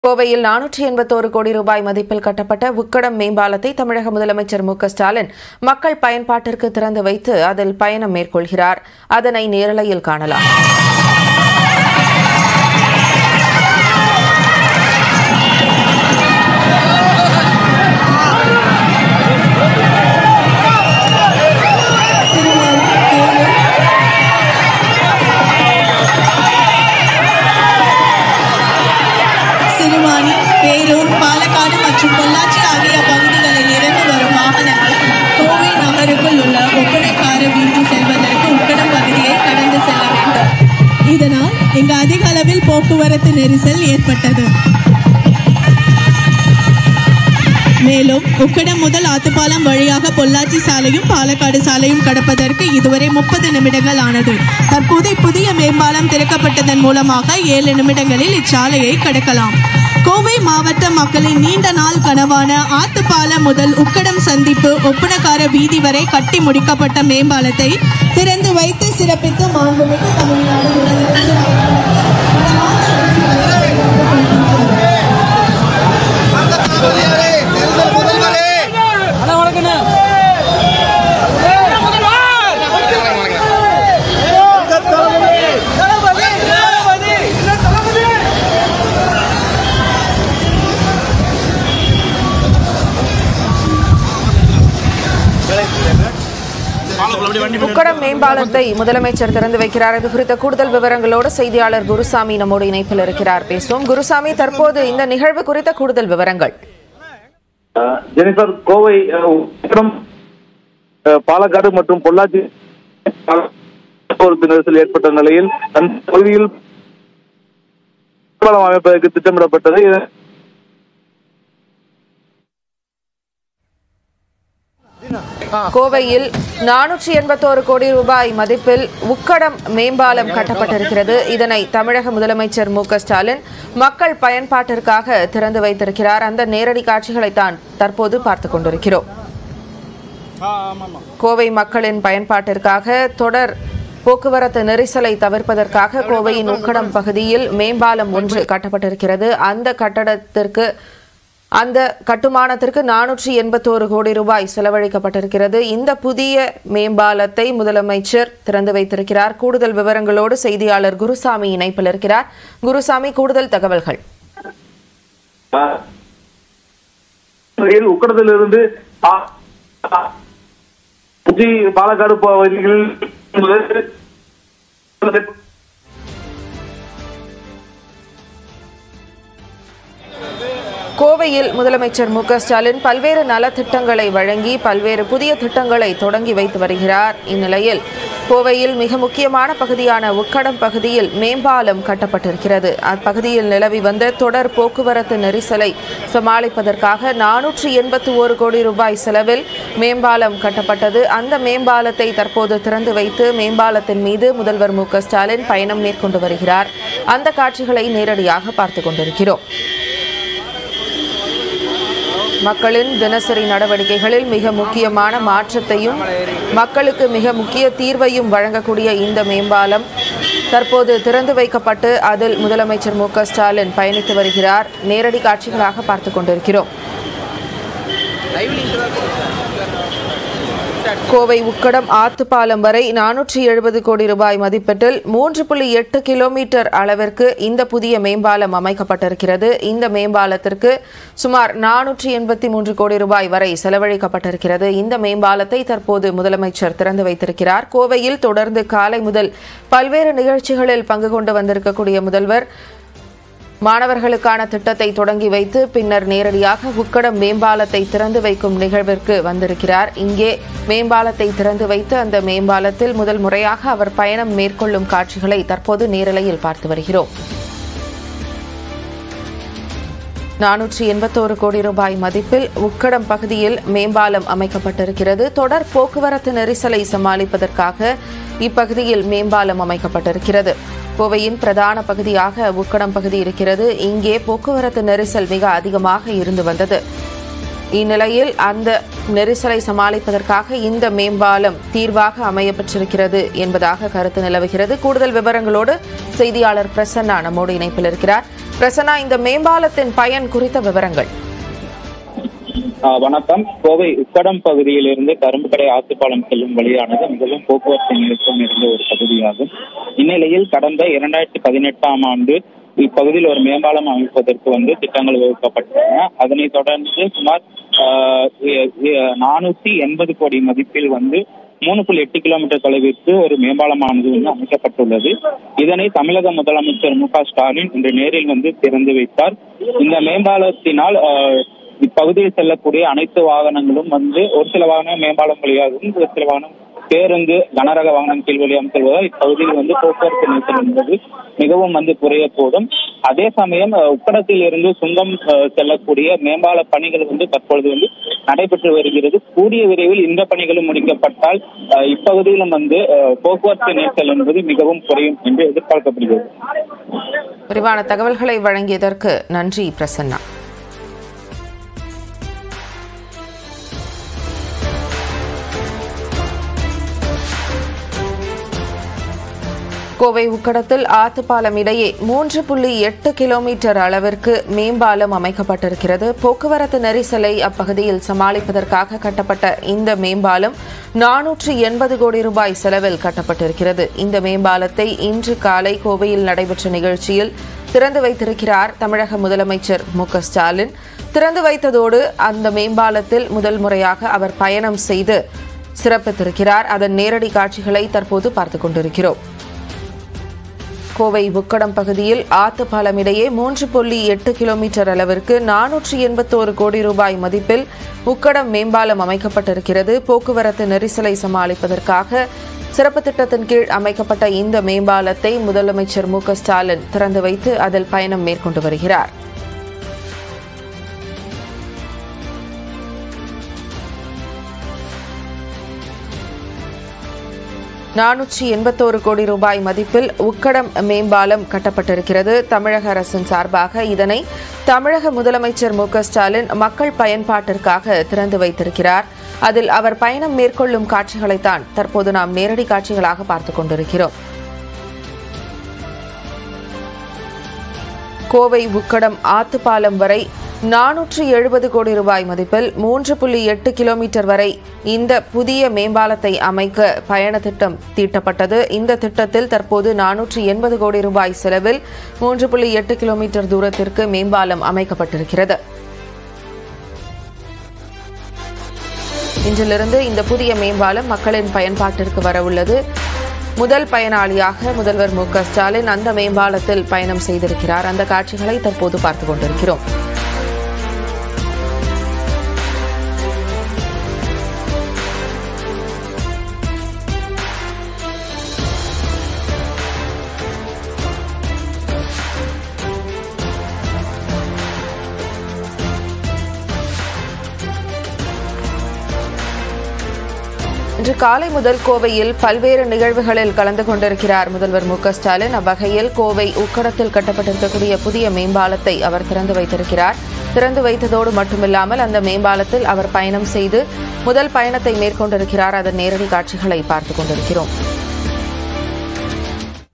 கோவையில் நானூற்றி எண்பத்தோரு கோடி ரூபாய் மதிப்பில் கட்டப்பட்ட உக்கடம் மேம்பாலத்தை தமிழக முதலமைச்சர் மு க ஸ்டாலின் மக்கள் பயன்பாட்டிற்கு திறந்து வைத்து அதில் பயணம் மேற்கொள்கிறார் அதனை நேரலையில் காணலாம் சிறுவாணி பேரூர் பாலக்காடு மற்றும் பொள்ளாச்சி ஆகிய பகுதிகளில் இருந்து வரும் வாகனங்கள் கோவை நகருக்குள் உள்ள ஒப்பனைக்கார வீதி செல்வதற்கு உக்கடம் பகுதியை கடந்து செல்ல வேண்டும் இதனால் இங்கு அதிக அளவில் போக்குவரத்து நெரிசல் ஏற்பட்டது மேலும் உக்கடம் முதல் ஆத்துப்பாலம் வழியாக பொள்ளாச்சி சாலையும் பாலக்காடு சாலையும் கடப்பதற்கு இதுவரை முப்பது நிமிடங்கள் ஆனது தற்போது புதிய மேம்பாலம் திறக்கப்பட்டதன் மூலமாக ஏழு நிமிடங்களில் இச்சாலையை கடக்கலாம் கோவை மாவட்ட மக்களின் நீண்ட நாள் கனவான ஆத்துப்பாலம் முதல் உக்கடம் சந்திப்பு ஒப்பனக்கார வீதி வரை கட்டி முடிக்கப்பட்ட மேம்பாலத்தை திறந்து வைத்து சிறப்பித்து மாண்புமிகு தமிழ்நாடு முதலமைச்சர் தேர்தல் முதல்வரே உக்கடம் மேம்பாலத்தை முதலமைச்சர் திறந்து வைக்கிறார் இது குறித்த கூடுதல் விவரங்களோடு செய்தியாளர் குருசாமி நம்மோடு இணைப்பில் இருக்கிறார் பேசுவோம் குருசாமி தற்போது இந்த நிகழ்வு குறித்த கூடுதல் விவரங்கள் அஹ் ஜெனிஃபர் கோவை அஹ், உக்கடம், அஹ், பாலக்காடு மற்றும் பொள்ளாச்சி போக்குவரத்து நெரிசல் ஏற்பட்ட நிலையில் அந்த பகுதியில் மேம்பாலம் அமைப்பதற்கு திட்டமிடப்பட்டது இது- கோவையில் நானூற்றி எண்பத்தோரு கோடி ரூபாய் மதிப்பில் உக்கடம் மேம்பாலம் கட்டப்பட்டிருக்கிறது இதனை தமிழக முதலமைச்சர் மு க ஸ்டாலின் மக்கள் பயன்பாட்டிற்காக திறந்து வைத்திருக்கிறார் அந்த நேரடி காட்சிகளை தான் தற்போது பார்த்துக் கொண்டிருக்கிறோம் கோவை மக்களின் பயன்பாட்டிற்காக தொடர் போக்குவரத்து நெரிசலை தவிர்ப்பதற்காக கோவையின் உக்கடம் பகுதியில் மேம்பாலம் ஒன்று கட்டப்பட்டிருக்கிறது அந்த கட்டடத்திற்கு அந்த கட்டுமானத்திற்கு நானூற்றி எண்பத்தோரு கோடி ரூபாய் செலவழிக்கப்பட்டிருக்கிறது இந்த புதிய மேம்பாலத்தை முதலமைச்சர் திறந்து வைத்திருக்கிறார் கூடுதல் விவரங்களோடு செய்தியாளர் குருசாமி இணைப்பில் இருக்கிறார் குருசாமி கூடுதல் தகவல்கள் அஹ், வகையில் உக்கடத்திலிருந்து ஆ- ஆ- உச்சி பாலக்காடு பகுதிகளில் கோவையில் முதலமைச்சர் மு க ஸ்டாலின் பல்வேறு நலத்திட்டங்களை வழங்கி பல்வேறு புதிய திட்டங்களை தொடங்கி வைத்து வருகிறார் இந்நிலையில் கோவையில் மிக முக்கியமான பகுதியான உக்கடம் பகுதியில் மேம்பாலம் கட்டப்பட்டிருக்கிறது அப்பகுதியில் நிலவி வந்த தொடர் போக்குவரத்து நெரிசலை சமாளிப்பதற்காக நானூற்றி எண்பத்தி ஒரு கோடி ரூபாய் செலவில் மேம்பாலம் கட்டப்பட்டது அந்த மேம்பாலத்தை தற்போது திறந்து வைத்து மேம்பாலத்தின் மீது முதல்வர் மு க ஸ்டாலின் பயணம் மேற்கொண்டு வருகிறார் அந்த காட்சிகளை நேரடியாக பார்த்து கொண்டிருக்கிறோம் மக்களின் தினசரி நடவடிக்கைகளில் மிக முக்கியமான மாற்றத்தையும் மக்களுக்கு மிக முக்கிய தீர்வையும் வழங்கக்கூடிய இந்த மேம்பாலம் தற்போது திறந்து வைக்கப்பட்டு அதில் முதலமைச்சர் மு க ஸ்டாலின் பயணித்து வருகிறார் நேரடி காட்சிகளாக பார்த்து கொண்டிருக்கிறோம் கோவை உக்கடம் ஆத்துப்பாலம் வரை நானூற்றி எழுபது கோடி ரூபாய் மதிப்பீட்டில் மூன்று புள்ளி எட்டு கிலோமீட்டர் அளவிற்கு இந்த புதிய மேம்பாலம் அமைக்கப்பட்டிருக்கிறது இந்த மேம்பாலத்திற்கு சுமார் நானூற்றி எண்பத்தி மூன்று கோடி ரூபாய் வரை செலவழிக்கப்பட்டிருக்கிறது இந்த மேம்பாலத்தை தற்போது முதலமைச்சர் திறந்து வைத்திருக்கிறார் கோவையில் தொடர்ந்து காலை முதல் பல்வேறு நிகழ்ச்சிகளில் பங்கு கொண்டு வந்திருக்கக்கூடிய முதல்வர் மாணவர்களுக்கான திட்டத்தை தொடங்கி வைத்து பின்னர் நேரடியாக உக்கடம் மேம்பாலத்தை திறந்து வைக்கும் நிகழ்விற்கு வந்திருக்கிறார் இங்கே மேம்பாலத்தை திறந்து வைத்து அந்த மேம்பாலத்தில் முதல் முறையாக அவர் பயணம் மேற்கொள்ளும் காட்சிகளை தற்போது நேரலையில் பார்த்து வருகிறோம் நானூற்றி எண்பத்தோரு கோடி ரூபாய் மதிப்பில் உக்கடம் பகுதியில் மேம்பாலம் அமைக்கப்பட்டிருக்கிறது தொடர் போக்குவரத்து நெரிசலை சமாளிப்பதற்காக இப்பகுதியில் மேம்பாலம் அமைக்கப்பட்டிருக்கிறது கோவையின் பிரதான பகுதியாக உக்கடம் பகுதி இருக்கிறது இங்கே போக்குவரத்து நெரிசல் மிக அதிகமாக இருந்து வந்தது இந்நிலையில் அந்த நெரிசலை சமாளிப்பதற்காக இந்த மேம்பாலம் தீர்வாக அமையப்பெற்றிருக்கிறது என்பதாக கருத்து நிலவுகிறது கூடுதல் விவரங்களோடு செய்தியாளர் பிரசன்னா நம்மோடு இணைப்பில் இருக்கிறார் பிரசன்னா இந்த மேம்பாலத்தின் பயன் குறித்த விவரங்கள் ஆஹ் வணக்கம் கோவை உக்கடம் பகுதியிலிருந்து கரும்புக்கடை ஆத்துப்பாலம் செல்லும் வழியானது மிகவும் போக்குவரத்து நெருக்கம் இருந்த ஒரு பகுதியாகும் இந்நிலையில் கடந்த இரண்டாயிரத்தி பதினெட்டாம் ஆண்டு இப்பகுதியில் ஒரு மேம்பாலம் அமைப்பதற்கு வந்து திட்டங்கள் வகுக்கப்பட்டன அதனைத் தொடர்ந்து சுமார் நானூத்தி எண்பது கோடி மதிப்பில் வந்து மூணு புள்ளி எட்டு கிலோமீட்டர் தொலைவிற்கு ஒரு மேம்பாலமானது வந்து அமைக்கப்பட்டுள்ளது இதனை தமிழக முதலமைச்சர் மு க ஸ்டாலின் இன்று நேரில் வந்து திறந்து வைத்தார் இந்த மேம்பாலத்தினால் ஆஹ், இப்பகுதியில் செல்லக்கூடிய அனைத்து வாகனங்களும் வந்து ஒரு சில வாகனம் மேம்பாலம் வழியாகவும் ஒரு சில வாகனம் பேருந்து கனரக வாகனம் கீழ் வழியாகவும் செல்வதால் இப்பகுதியில் வந்து போக்குவரத்து நெரிசல் என்பது மிகவும் வந்து குறையக்கூடும் அதே சமயம் அஹ், உக்கடத்தில் இருந்து சுங்கம் அஹ், செல்லக்கூடிய மேம்பால பணிகள் வந்து தற்பொழுது வந்து நடைபெற்று வருகிறது கூடிய விரைவில் இந்த பணிகளும் முடிக்கப்பட்டால் அஹ், இப்பகுதியிலும் வந்து அஹ், போக்குவரத்து நெரிசல் என்பது மிகவும் குறையும் என்று எதிர்பார்க்கப்படுகிறது விரிவான தகவல்களை வழங்கியதற்கு நன்றி பிரசன்னா கோவை உக்கடத்தில் ஆத்துப்பாலம் இடையே மூன்று புள்ளி எட்டு கிலோமீட்டர் அளவிற்கு மேம்பாலம் அமைக்கப்பட்டிருக்கிறது போக்குவரத்து நெரிசலை அப்பகுதியில் சமாளிப்பதற்காக கட்டப்பட்ட இந்த மேம்பாலம் நானூற்று எண்பது கோடி ரூபாய் செலவில் கட்டப்பட்டிருக்கிறது இந்த மேம்பாலத்தை இன்று காலை கோவையில் நடைபெற்ற நிகழ்ச்சியில் திறந்து வைத்திருக்கிறார் தமிழக முதலமைச்சர் மு க ஸ்டாலின் திறந்து வைத்ததோடு அந்த மேம்பாலத்தில் முதல் முறையாக அவர் பயணம் செய்து சிறப்பித்திருக்கிறார் அதன் நேரடி காட்சிகளை தற்போது பார்த்துக் கொண்டிருக்கிறோம் கோவை உக்கடம் பகுதியில் ஆத்துப்பாலம் இடையே மூன்று புள்ளி எட்டு கிலோமீட்டர் அளவிற்கு நானூற்றி எண்பத்தோரு கோடி ரூபாய் மதிப்பில் உக்கடம் மேம்பாலம் அமைக்கப்பட்டிருக்கிறது போக்குவரத்து நெரிசலை சமாளிப்பதற்காக சிறப்பு திட்டத்தின் கீழ் அமைக்கப்பட்ட இந்த மேம்பாலத்தை முதலமைச்சர் மு க ஸ்டாலின் திறந்து வைத்து அதில் பயணம் மேற்கொண்டு வருகிறார் நானூற்றி எண்பத்தோரு கோடி ரூபாய் மதிப்பில் உக்கடம் மேம்பாலம் கட்டப்பட்டிருக்கிறது தமிழக அரசின் சார்பாக இதனை தமிழக முதலமைச்சர் மு க ஸ்டாலின் மக்கள் பயன்பாட்டிற்காக திறந்து வைத்திருக்கிறார் அதில் அவர் பயணம் மேற்கொள்ளும் காட்சிகளைத்தான் தற்போது நாம் நேரடி காட்சிகளாக பார்த்துக் கொண்டிருக்கிறோம் கோவை உக்கடம் ஆத்துப்பாலம் வரை நானூற்று எழுபது கோடி ரூபாய் மதிப்பில் மூன்று புள்ளி எட்டு கிலோமீட்டர் வரை இந்த புதிய மேம்பாலத்தை அமைக்க பயண திட்டம் தீட்டப்பட்டது இந்த திட்டத்தில் தற்போது நானூற்று எண்பது கோடி ரூபாய் செலவில் மூன்று புள்ளி எட்டு கிலோமீட்டர் தூரத்திற்கு மேம்பாலம் அமைக்கப்பட்டிருக்கிறது இன்றிலிருந்து இந்த புதிய மேம்பாலம் மக்களின் பயன்பாட்டிற்கு வரவுள்ளது முதல் பயனாளியாக முதல்வர் மு க ஸ்டாலின் அந்த மேம்பாலத்தில் பயணம் செய்திருக்கிறார் அந்த காட்சிகளை தற்போது பார்த்துக் கொண்டிருக்கிறோம் இன்று காலை முதல் கோவையில் பல்வேறு நிகழ்வுகளில் கலந்து கொண்டிருக்கிறார் முதல்வர் மு க ஸ்டாலின் அவ்வகையில் கோவை உக்கடத்தில் கட்டப்பட்டிருக்கக்கூடிய புதிய மேம்பாலத்தை அவர் திறந்து வைத்திருக்கிறார் திறந்து வைத்ததோடு மட்டுமில்லாமல் அந்த மேம்பாலத்தில் அவர் பயணம் செய்து முதல் பயணத்தை மேற்கொண்டிருக்கிறார் அதன் நேரடி காட்சிகளை பார்த்துக் கொண்டிருக்கிறோம்